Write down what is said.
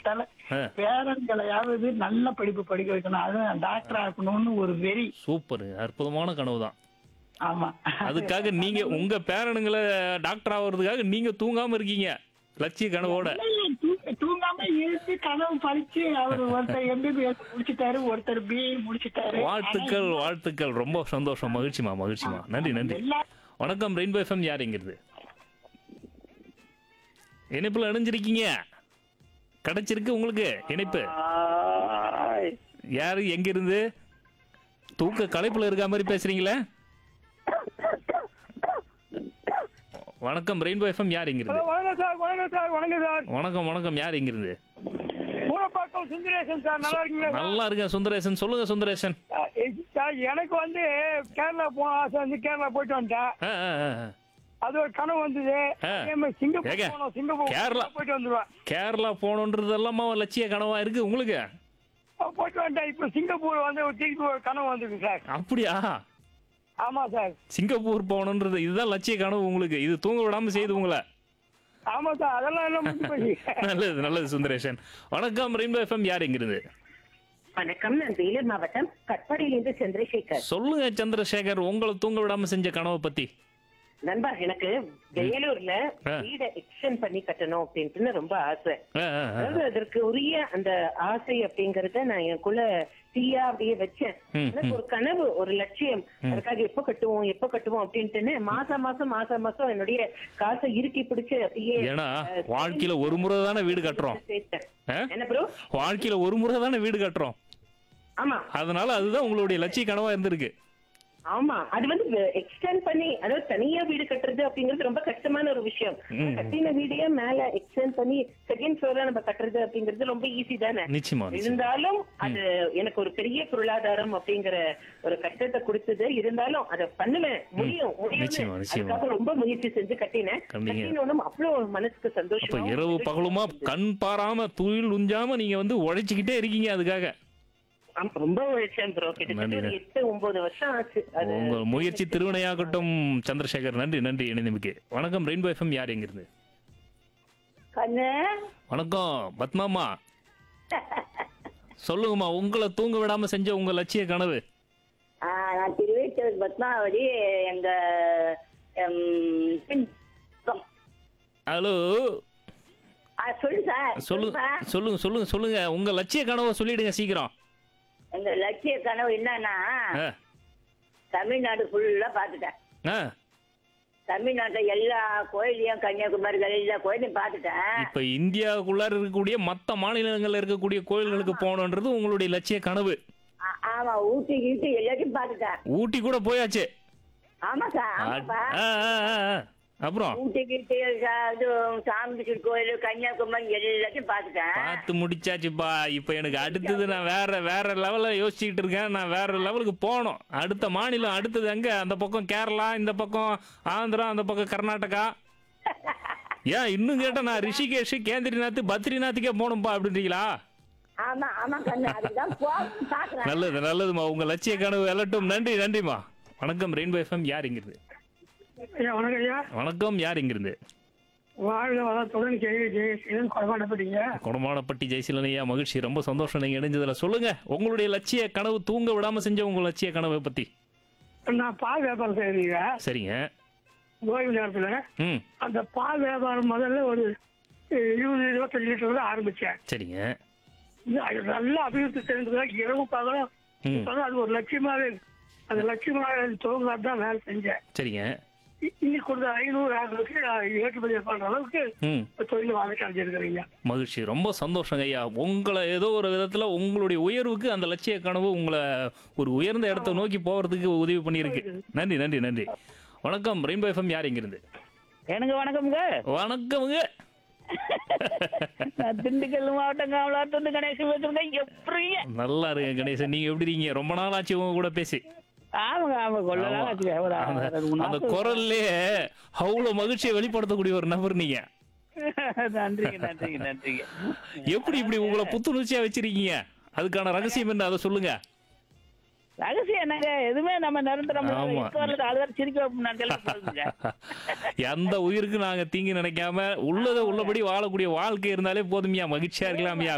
காரணத்தால ஆ. பேரன்களையாவது நல்ல படிப்பு படிக்க வைக்கணும் அது டாக்டர் ஆக்கணும்னு ஒரு வெறி சூப்பர் அற்புதமான கனவு தான் ஆமா அதுக்காக நீங்க உங்க பேரனுங்களை டாக்டர் ஆகுறதுக்காக நீங்க தூங்காம இருக்கீங்க லட்சிய கனவோட தூ- தூங்காம இருந்து கனவு பறிச்சு அவர் ஒருத்தர் எம்பிபிஎஸ் முடிச்சிட்டாரு ஒருத்தர் பிஏ முடிச்சிட்டாரு வாழ்த்துக்கள் வாழ்த்துக்கள் ரொம்ப சந்தோஷம் மகிழ்ச்சிமா மகிழ்ச்சிமா நன்றி நன்றி எல்லா வணக்கம் ரெயின்போ எஃப்எம் யாருங்கிறது இணைப்புல இணைஞ்சிருக்கீங்க கிடைச்சிருக்கு உங்களுக்கு இணைப்பு யாரு எங்க இருந்து தூக்க களைப்புல இருக்க மாதிரி பேசுறீங்களே வணக்கம் ரெயின்போ எஃப்எம் யார் இங்க இருந்து வணக்கம் சார் வணக்கம் சார் வணக்கம் சார் வணக்கம் வணக்கம் யார் இங்க இருந்து மூலப்பாக்கம் சுந்தரேசன் சார் நல்லா இருக்கீங்களா சார்? நல்லா இருக்கேன் சுந்தரேசன் சொல்லுங்க சுந்தரேசன் அஹ், சார் எனக்கு வந்து கேரளா போன ஆசை வந்து கேரளா போயிட்டு வந்துட்டேன் ஆ, ஆ, ஆ, ஆ. அது ஒரு கனவு வந்தது ஆ. அதே மாதிரி சிங்கப்பூர் ஏங்க, போனோம் சிங்கப்பூர் கேரளா. போயிட்டு வந்துருவேன் கேரளா போகணுன்றது எல்லாமா லட்சிய கனவா இருக்கு உங்களுக்கு அஹ், போயிட்டு வந்துட்டேன் இப்போ சிங்கப்பூர் வந்து ஒரு திருப்பி ஒரு கனவு வந்திருக்கு சார் அப்படியா ஆமா சார் சிங்கப்பூர் போகணுன்றது இதுதான் லட்சிய கனவு உங்களுக்கு இது தூங்க விடாம செய்யுது உங்களை ஆமா சார் அதெல்லாம் எல்லாம் முடிஞ்சு போச்சு நல்லது நல்லது சுந்தரேஷன் வணக்கம் ரெயின்போ எஃப்எம் யார் இங்க இருந்து வணக்கம் நான் வேலூர் மாவட்டம் கட்பாடியிலிருந்து சந்திரசேகர் சொல்லுங்க சந்திரசேகர் உங்களை தூங்க விடாம செஞ்ச கனவை பத்தி நண்பா எனக்கு வேலூர்ல ஆ. வீடை எக்ஸ்டெண்ட் பண்ணி கட்டணும் அப்படின்ட்டு ரொம்ப ஆசை ஆ, ஆ, ஆ. அதாவது அதற்கு உரிய அந்த ஆசை அப்படிங்கறத நான் எனக்குள்ள தீயா அப்படியே வச்சேன் ம், எனக்கு ஒரு கனவு ஒரு லட்சியம் அதுக்காக எப்ப கட்டுவோம் எப்ப கட்டுவோம் அப்படின்ட்டுன்னு மாசம் மாசம் மாசம் மாசம் என்னுடைய காசை இறுக்கி பிடிச்சு அப்படியே ஏன்னா அஹ், வாழ்க்கையில ஒரு முறை தானே வீடு கட்டுறோம் சேர்த்தேன். ஆ? என்ன ப்ரோ வாழ்க்கையில ஒரு முறை தானே வீடு கட்டுறோம் ஆமா அதனால அதுதான் உங்களுடைய லட்சிய கனவா இருந்திருக்கு ஆமா அது வந்து எக்ஸ்டெண்ட் பண்ணி அதாவது தனியா வீடு கட்டுறது அப்படிங்கிறது ரொம்ப கஷ்டமான ஒரு விஷயம் ம். கட்டின வீடையே மேல எக்ஸ்டெண்ட் பண்ணி செகண்ட் ஃப்ளோர்ல நம்ம கட்டுறது அப்படிங்கிறது ரொம்ப ஈஸி தானே நிச்சயமா நிச்சயமா. இருந்தாலும் அது எனக்கு ஒரு பெரிய பொருளாதாரம் அப்படிங்கிற ஒரு கஷ்டத்தை கொடுத்தது இருந்தாலும் அதை பண்ணுவேன் முடியும் முடியும் நிச்சயமா, நிச்சயமா. அதுக்காக ரொம்ப முயற்சி செஞ்சு கட்டினேன் கண்டிங்க. கட்டினோனும் அவ்வளவு மனசுக்கு அப்ப சந்தோஷம் இரவு பகலுமா கண் பாராம துயில் உஞ்சாம நீங்க வந்து உழைச்சுக்கிட்டே இருக்கீங்க அதுக்காக ரொம்ப உழைச்சேன் ப்ரோ கிட்டத்தட்ட ஒரு நன்றி. எட்டு ஒன்பது வருஷம் ஆச்சு அது உங்க முயற்சி திருவினையாகட்டும் சந்திரசேகர் நன்றி நன்றி இணைந்தமைக்கு வணக்கம் ரெயின்போ எஃப்எம் யார் எங்க இருந்து கண்ணு வணக்கம் பத்மாமா சொல்லுங்கம்மா உங்களை தூங்க விடாம செஞ்ச உங்க லட்சிய கனவு ஆ, நான் திருவேற்றூர் பத்மாவதி எங்க ம், பின்- ஹலோ ஆ, சொல்லு சார் சொல்லுங்க சொல்லுப்பா. சொல்லுங்க சொல்லுங்க சொல்லுங்க உங்க லட்சிய கனவை சொல்லிடுங்க சீக்கிரம் எங்க லட்சிய கனவு என்னன்னா ஆ, தமிழ்நாடு ஃபுல்லா பார்த்துட்டேன் ஆ. தமிழ்நாட்டுல எல்லா கோயிலையும் கன்னியாகுமரி எல்லா கோயிலையும் பார்த்துட்டேன் இப்ப இந்தியாவுக்குள்ளார இருக்கக்கூடிய மத்த மாநிலங்கள்ல இருக்கக்கூடிய கோயில்களுக்கு போகணுன்றது உங்களுடைய லட்சிய கனவு ஆ- ஆமா ஊட்டி கீட்டி எல்லாத்தையும் பார்த்துட்டேன் ஊட்டி கூட போயாச்சு ஆமா சார் ஆமாப்பா ஆ, ஆ, ஆ, ஆ. அப்புறம் ஊட்டி கீட்டி சா- இது சாமிச்சூர் கோயில் கன்னியாகுமரி எல்லாத்தையும் பார்த்துட்டேன் பார்த்து முடிச்சாச்சுப்பா இப்ப எனக்கு அடுத்தது நான் வேற வேற லெவல்ல யோசிச்சுக்கிட்டு இருக்கேன் நான் வேற லெவலுக்கு போகணும் அடுத்த மாநிலம் அடுத்தது எங்க அந்த பக்கம் கேரளா இந்த பக்கம் ஆந்திரா அந்த பக்கம் கர்நாடகா ஏன் இன்னும் கேட்டா நான் ரிஷிகேஷ் கேந்திரிநாத் பத்ரிநாத்துக்கே போகணும்ப்பா அப்படின்றீங்களா ஆமா ஆமா கண்ணு அதுதான் போகணும்னு பார்க்கறேன் நல்லது நல்லதுமா உங்க லட்சிய கனவு எல்லட்டும் நன்றி நன்றிமா வணக்கம் ரெயின்போ எஃப்எம் யார் இங்கிருந்து ஐயா வணக்கம் ஐயா வணக்கம் யார் இங்கிருந்து வாழ்க வளத்துடன் கேள்வி ஜெயசீலன் கொடமாட்டப்பட்டீங்க குடமானப்பட்டி ஜெயசீலன் ஐயா மகிழ்ச்சி ரொம்ப சந்தோஷம் நீங்க இணைஞ்சதுல சொல்லுங்க உங்களுடைய லட்சிய கனவு தூங்க விடாம செஞ்ச உங்க லட்சிய கனவை பத்தி நான் பால் வியாபாரம் செய்யறீங்க சரிங்க ஓய்வு நேரத்துல ம் அந்த பால் வியாபாரம் முதல்ல ஒரு அஹ், இருபது இருபத்தஞ்சு லிட்டர் தான் ஆரம்பிச்சேன் சரிங்க இது அது நல்ல அபிவிருத்தி தெரிஞ்சதா இரவு பகலும் ம் இப்பதான் அது ஒரு லட்சியமாவே இருக்கு. அந்த லட்சியமாக துவங்காது தான் வேலை செஞ்சேன் சரிங்க இ- இன்னைக்கு ஒரு ஐநூறு ஆளுக்கு நான் ஏற்றுமதி பண்ற அளவுக்கு ம் தொழில் வாழ்க்கை அடைஞ்சிருக்கிறீங்க மகிழ்ச்சி ரொம்ப சந்தோஷங்க ஐயா உங்களை ஏதோ ஒரு விதத்துல உங்களுடைய உயர்வுக்கு அந்த லட்சிய கனவு உங்களை ஒரு உயர்ந்த இடத்த நோக்கி போறதுக்கு உதவி பண்ணியிருக்கு நன்றி நன்றி நன்றி வணக்கம் ரெயின்போ எஃப்எம் யார் இங்கிருந்து எனக்கு வணக்கம்ங்க வணக்கமுங்க நான் திண்டுக்கல் மாவட்டம் காமலாட்டு கணேசன் பேசுறேங்க எப்படிங்க நல்லா இருக்கு கணேசன் நீங்க எப்படி இருக்கீங்க ரொம்ப நாள் ஆச்சு உங்க கூட பேசி ஆமாங்க ஆமா கொள்ள ஆமா. நாள் ஆச்சுங்க. ஒரு அந்த- ரெண்டு மூணு அந்த நாள் குரல்லே அவ்வளவு மகிழ்ச்சியை வெளிப்படுத்தக்கூடிய ஒரு நபர் நீங்க நன்றிங்க நன்றிங்க நன்றிங்க எப்படி இப்படி உங்களை புத்துணர்ச்சியா வச்சிருக்கீங்க அதுக்கான ரகசியம் என்ன அதை சொல்லுங்க ரகசியம் என்னங்க எதுவுமே நம்ம நிரந்தரம் ஆமா. ஆளுநர் சிரிக்க வைப்போம் நான் கேள்வி சொல்லுங்க எந்த உயிருக்கு நாங்க தீங்கு நினைக்காம உள்ளதை உள்ளபடி வாழக்கூடிய வாழ்க்கை இருந்தாலே போதுமையா மகிழ்ச்சியா இருக்கலாமையா